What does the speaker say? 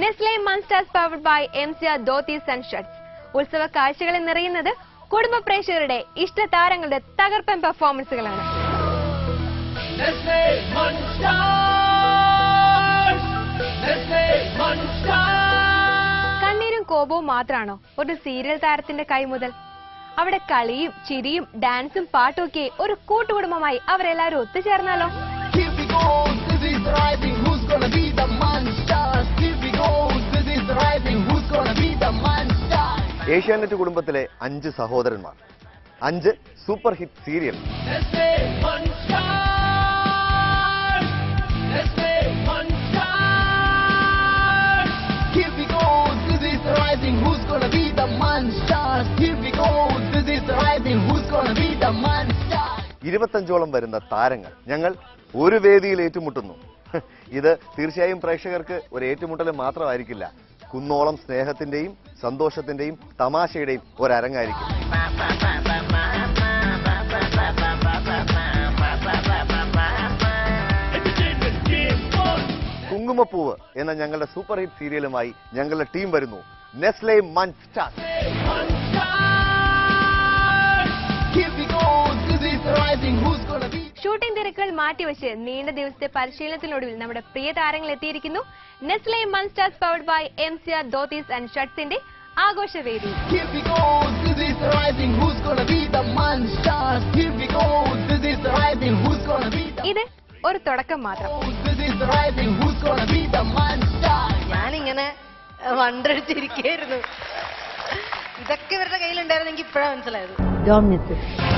Nestle Munsters powered by M C R dhotis and shirts ഉത്സവ കാഴ്ചകളിൽ നിറയുന്നത് കുടുംബ പ്രേക്ഷകരുടെ ഇഷ്ട താരങ്ങളുടെ തകർപ്പൻ പെർഫോമൻസുകളാണ് Nestle Munsters! Nestle Munsters! കണ്ണീരും കോപവും മാത്രാണോ ഒരു സീരിയൽ താരത്തിന്റെ കൈമുതൽ അവിടെ കളിയും ചിരിയും ഡാൻസും പാട്ടുമൊക്കെ ഒരു കൂട്ടുകുടുംബമായി അവരെല്ലാവരും ഒത്തുചേർന്നാലോ Here we go, this is rising, who's gonna be the monster? Here we go, this is rising, who's gonna be the monster? Asianet കുടുംബത്തിലെ അഞ്ച് സഹോദരന്മാർ അഞ്ച് super hit serial Nestle Munsters! Nestle Munsters! Here we go, this is rising, who's gonna be the monster? Here we go, this is rising, who's gonna be the monster? ഇരുപത്തഞ്ചോളം വരുന്ന താരങ്ങൾ ഞങ്ങൾ ഒരു വേദിയിൽ ഏറ്റുമുട്ടുന്നു ഇത് തീർച്ചയായും പ്രേക്ഷകർക്ക് ഒരു ഏറ്റുമുട്ടൽ മാത്രമായിരിക്കില്ല കുന്നോളം സ്നേഹത്തിന്റെയും സന്തോഷത്തിന്റെയും തമാശയുടെയും ഒരരങ്ങായിരിക്കും Entertainment game on! കുങ്കുമപ്പൂവ് എന്ന ഞങ്ങളുടെ സൂപ്പർ ഹിറ്റ് സീരിയലുമായി ഞങ്ങളുടെ ടീം വരുന്നു Nestle Munster Here we go, this is rising, who's gonna be shooting തിരക്കുകൾ മാറ്റിവെച്ച് നീണ്ട ദിവസത്തെ പരിശീലനത്തിനൊടുവിൽ നമ്മുടെ പ്രിയ താരങ്ങൾ എത്തിയിരിക്കുന്നു Nestle Munsters powered by M C R dhotis and ഷർട്സിന്റെ ആഘോഷവേദി Here we go, this is rising, who's gonna be the monster? Here we go, this is rising, who's gonna be the ഇത് ഒരു തുടക്കം മാത്രം This is rising, who's gonna be the monster? ഞാനിങ്ങനെ വണ്ടടിച്ചിരിക്കായിരുന്നു ഇതൊക്കെ ഇവരുടെ കയ്യിലുണ്ടായിരുന്നു എനിക്ക് ഇപ്പോഴാണ് മനസ്സിലായത് Don't miss it.